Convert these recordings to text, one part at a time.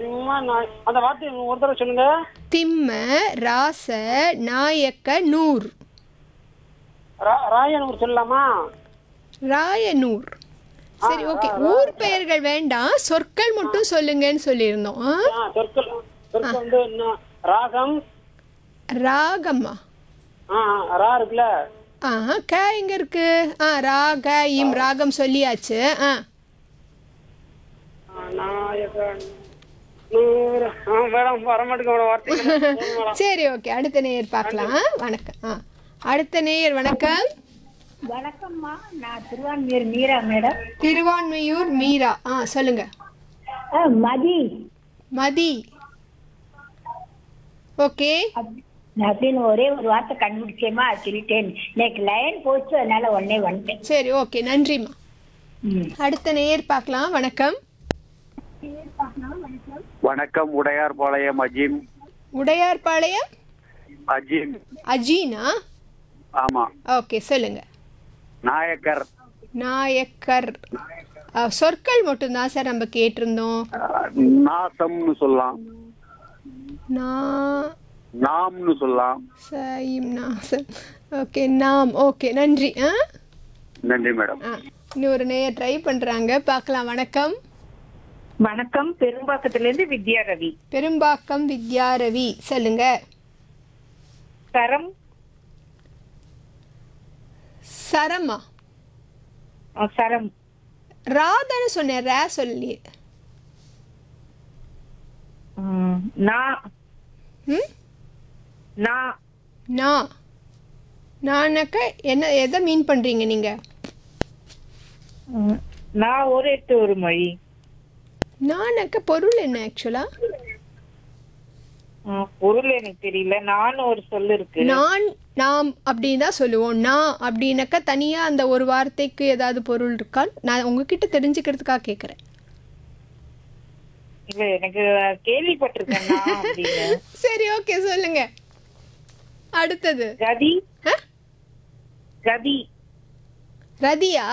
சும்மா நான் அந்த வார்த்தை ஒரு தடவை சொல்லுங்க திம்ம ராச நாயக்க நூர் ரா- ராயனூர் சொல்லலாமா ராயனூர் சரி ஓகே ஊர் பெயர்கள் வேண்டாம் சொற்கள் மட்டும் சொல்லுங்கன்னு சொல்லியிருந்தோம் ஆ? ஆ, சொற்கள் சொற்கள் வந்து என்ன ராகம் ராகம்மா ஆ ஆ, ரா இருக்குல்ல ஆ க எங்க இருக்கு ஆ ராக இம் ராகம் சொல்லியாச்சு ஆ ஆ, நாயகன் நூறு ஆ மேடம் வர மாட்டேங்க வார்த்தை போதும் மேடம். சரி ஓகே அடுத்த நேயர் பார்க்கலாம் வணக்கம் ஆ அடுத்த நேயர் வணக்கம் வணக்கம்மா நான் திருவான்மையூர் மீரா மேடம் திருவான்மையூர் மீரா ஆ சொல்லுங்க ஆ, மதி மதி ஓகே அப்- நான் அப்படின்னு ஒரே ஒரு வார்த்தை கண்டுபிடிச்சேமா அது சொல்லிட்டேன் இன்னைக்கு லைன் போச்சு அதனால உடனே வந்துட்டேன் சரி ஓகே நன்றிம்மா ம். அடுத்த நேயர் பார்க்கலாம் வணக்கம் வணக்கம் உடையார் பாளையம் அஜீம் உடையார்பாளையம் அஜீம் அஜீனா ஆமா ஓகே சொல்லுங்க நாயக்கர் நாயக்கர் ஆ, சொற்கள் மட்டும்தான் சார் நம்ம கேட்டிருந்தோம் அஹ், நாசம்னு சொல்லலாம் நான் நாம்னு சொல்லலாம் சைம் நாசம் ஓகே நாம் ஓகே நன்றி ஆ நன்றி மேடம் ஆ இன்னொரு நேயர் ட்ரை பண்ணுறாங்க பார்க்கலாம் வணக்கம் வணக்கம் பெரும்பாக்கத்துல இருந்து வித்யா ரவி பெரும்பாக்கம் வித்யாரவி சொல்லுங்க சரம் சரமா அஹ், சரம் ராதான்னு சொன்னேன் ரே சொல்லி உம், நா ம் நா நான் நானாக்க என்ன எதை மீன் பண்ணுறீங்க நீங்கள் உம், நான் ஒரு எட்டு ஒரு மொழி நானாக்க பொருள் என்ன ஆக்சுவலாக உம், பொருள் எனக்கு தெரியல நானும் ஒரு சொல் இருக்கு நான் நாம் அப்படின்னு தான் சொல்லுவோம் நான் அப்படின்னாக்கா தனியாக அந்த ஒரு வார்த்தைக்கு ஏதாவது பொருள் இருக்கா நான் உங்ககிட்ட தெரிஞ்சுக்கிறதுக்காக கேட்குறேன் இல்ல எனக்கு கேள்விப்பட்டிருக்கேன் நான் அப்படின்னு சரி ஓகே சொல்லுங்க அடுத்தது ரதி ஆ? ரதி ரதியா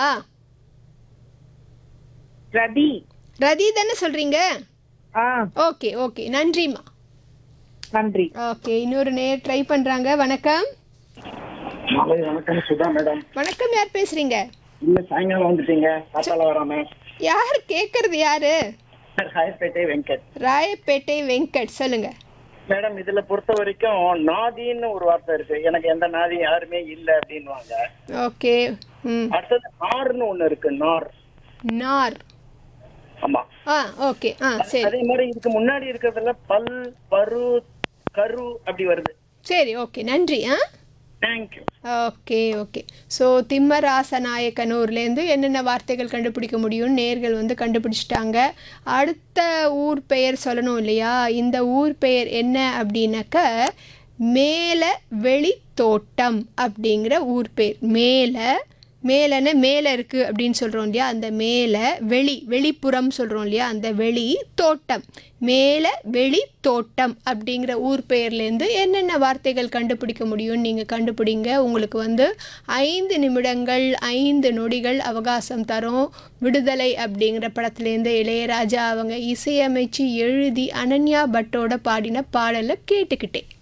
ரதி ரதி தானே சொல்றீங்க ஆ ஓகே ஓகே நன்றிம்மா நன்றி ஓகே இன்னொரு நேர் ட்ரை பண்ணுறாங்க வணக்கம் மாலை வணக்கம் சுதா மேடம் வணக்கம் யார் பேசுறீங்க இல்ல சாயங்காலம் வந்துட்டீங்க காத்தால வராம யார் கேட்கறது யாரு ராயப்பேட்டை வெங்கட் ராயப்பேட்டை வெங்கட் சொல்லுங்க மேடம் இதுல பொறுத்த வரைக்கும் நாதின்னு ஒரு வார்த்தை இருக்கு எனக்கு எந்த நாதி யாருமே இல்ல அப்படின்னுவாங்க ஓகே ம் அடுத்தது நார்னு ஒண்ணு இருக்கு நார் நார் ஆமா ஆ ஓகே ஆ சரி அதே மாதிரி இதுக்கு முன்னாடி இருக்கிறதுல பல் பரு கரு அப்படி வருது சரி ஓகே நன்றி ஆ தேங்க்யூ ஓகே ஓகே ஸோ திம்மராசநாயக்கனூர்லேருந்து என்னென்ன வார்த்தைகள் கண்டுபிடிக்க முடியும்னு நேர்கள் வந்து கண்டுபிடிச்சிட்டாங்க அடுத்த ஊர் பெயர் சொல்லணும் இல்லையா இந்த ஊர் பெயர் என்ன அப்படின்னாக்க மேல வெளித்தோட்டம் அப்படிங்கிற ஊர் பேர் மேலே மேலன்னு மேலே இருக்குது அப்படின்னு சொல்கிறோம் இல்லையா அந்த மேலே வெளி வெளிப்புறம் சொல்கிறோம் இல்லையா அந்த வெளி தோட்டம் மேலே வெளி தோட்டம் அப்படிங்கிற ஊர் பெயர்லேருந்து என்னென்ன வார்த்தைகள் கண்டுபிடிக்க முடியும்னு நீங்கள் கண்டுபிடிங்க உங்களுக்கு வந்து ஐந்து நிமிடங்கள் ஐந்து நொடிகள் அவகாசம் தரும் விடுதலை அப்படிங்கிற படத்துலேருந்து இளையராஜா அவங்க இசையமைச்சு எழுதி அனன்யா பட்டோட பாடின பாடலை கேட்டுக்கிட்டே